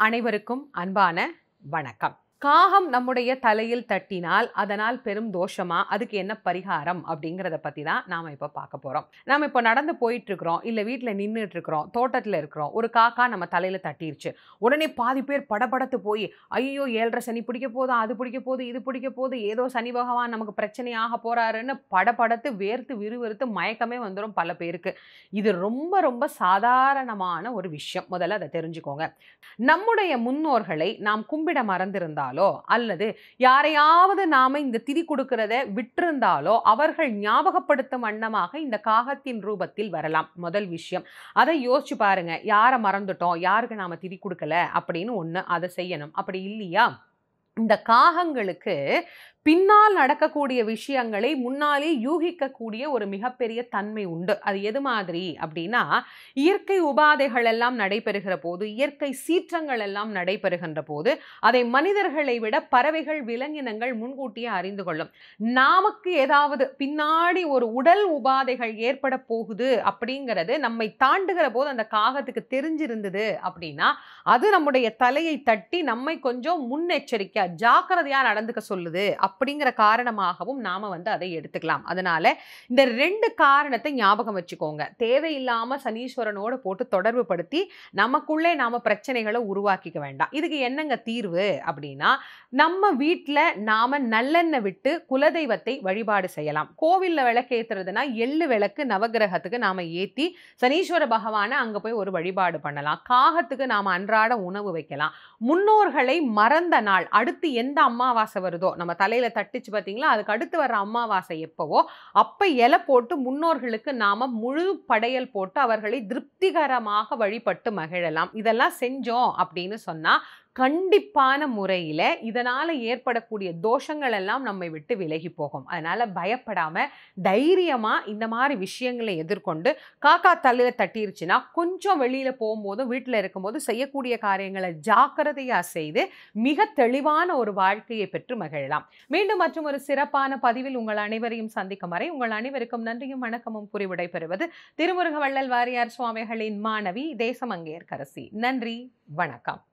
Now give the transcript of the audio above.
அனைவருக்கும் அன்பான வணக்கம் காகம் நம்முடைய தலையில் தட்டினால் அதனால் பெரும் தோஷமா அதுக்கு என்ன பரிகாரம் அப்படிங்கிறத பற்றி தான் நாம் இப்போ பார்க்க போகிறோம் நாம் இப்போ நடந்து போயிட்டு இருக்கிறோம் இல்லை வீட்டில் நின்றுட்டு இருக்கிறோம் தோட்டத்தில் இருக்கிறோம் ஒரு காக்கா நம்ம தலையில் தட்டிருச்சு உடனே பாதி பேர் படபடத்து போய் ஐயோ ஏழரை சனி பிடிக்க போதும் அது பிடிக்க போகுது இது பிடிக்க போகுது ஏதோ சனி பகவான் நமக்கு பிரச்சனையாக போறாருன்னு படபடத்து வேர்த்து விறுவிறுத்து மயக்கமே வந்துடும் பல பேருக்கு இது ரொம்ப ரொம்ப சாதாரணமான ஒரு விஷயம் முதல்ல அதை தெரிஞ்சுக்கோங்க நம்முடைய முன்னோர்களை நாம் கும்பிட மறந்திருந்தாலோ அல்லது யாரையாவது நாம இந்த திதி கொடுக்கறத விட்டிருந்தாலோ அவர்கள் ஞாபகப்படுத்தும் வண்ணமாக இந்த காகத்தின் ரூபத்தில் வரலாம் முதல் விஷயம் அதை யோசிச்சு பாருங்க யாரை மறந்துட்டோம் யாருக்கு நாம திதி கொடுக்கல அப்படின்னு ஒன்று அதை செய்யணும் அப்படி இல்லையா இந்த காகங்களுக்கு பின்னால் நடக்கக்கூடிய விஷயங்களை முன்னாலே யூகிக்கக்கூடிய ஒரு மிகப்பெரிய தன்மை உண்டு அது எது மாதிரி அப்படின்னா இயற்கை உபாதைகள் எல்லாம் நடைபெறுகிற போது இயற்கை சீற்றங்கள் எல்லாம் நடைபெறுகின்ற போது அதை மனிதர்களை விட பறவைகள் விலங்கினங்கள் முன்கூட்டியே அறிந்து கொள்ளும் நமக்கு ஏதாவது பின்னாடி ஒரு உடல் உபாதைகள் ஏற்பட போகுது அப்படிங்கிறது நம்மை தாண்டுகிற போது அந்த காகத்துக்கு தெரிஞ்சிருந்தது அப்படின்னா அது நம்முடைய தலையை தட்டி நம்மை கொஞ்சம் முன்னெச்சரிக்கை ஜாக்கிரதையா நடந்துக்க சொல்லுது அப்படிங்கிற காரணமாகவும் நாம வந்து அதை எடுத்துக்கலாம் அதனால இந்த ரெண்டு காரணத்தை ஞாபகம் வச்சுக்கோங்க தேவையில்லாம சனீஸ்வரனோட போட்டு தொடர்பு படுத்தி நமக்குள்ளே நாம பிரச்சனைகளை உருவாக்கிக்க வேண்டாம் இதுக்கு என்னங்க தீர்வு அப்படின்னா நம்ம வீட்டில் நாம நல்லெண்ணெய் விட்டு குலதெய்வத்தை வழிபாடு செய்யலாம் கோவிலில் விளக்கு ஏத்துறதுனா எள்ளு விளக்கு நவகிரகத்துக்கு நாம ஏத்தி சனீஸ்வர பகவானை அங்க போய் ஒரு வழிபாடு பண்ணலாம் காகத்துக்கு நாம அன்றாட உணவு வைக்கலாம் முன்னோர்களை மறந்த நாள் அடுத்து எந்த அமாவாசை வருதோ நம்ம தலையில தட்டுச்சு பார்த்தீங்களா அதுக்கு அடுத்து வர்ற அமாவாசை எப்பவோ அப்ப இலை போட்டு முன்னோர்களுக்கு நாம முழு படையல் போட்டு அவர்களை திருப்திகரமாக வழிபட்டு மகிழலாம் இதெல்லாம் செஞ்சோம் அப்படின்னு சொன்னா கண்டிப்பான முறையில் இதனால் ஏற்படக்கூடிய தோஷங்கள் எல்லாம் நம்மை விட்டு விலகி போகும் அதனால் பயப்படாமல் தைரியமாக இந்த மாதிரி விஷயங்களை எதிர்கொண்டு காக்கா தலையில் தட்டிருச்சுன்னா கொஞ்சம் வெளியில் போகும்போதும் வீட்டில் இருக்கும்போது செய்யக்கூடிய காரியங்களை ஜாக்கிரதையாக செய்து மிக தெளிவான ஒரு வாழ்க்கையை பெற்று மகிழலாம் மீண்டும் மற்றும் ஒரு சிறப்பான பதிவில் உங்கள் அனைவரையும் சந்திக்கும் வரை உங்கள் அனைவருக்கும் நன்றியும் வணக்கமும் கூறி விடைபெறுவது திருமுருக வள்ளல் வாரியார் சுவாமிகளின் மாணவி தேசமங்கையர் கரசி நன்றி வணக்கம்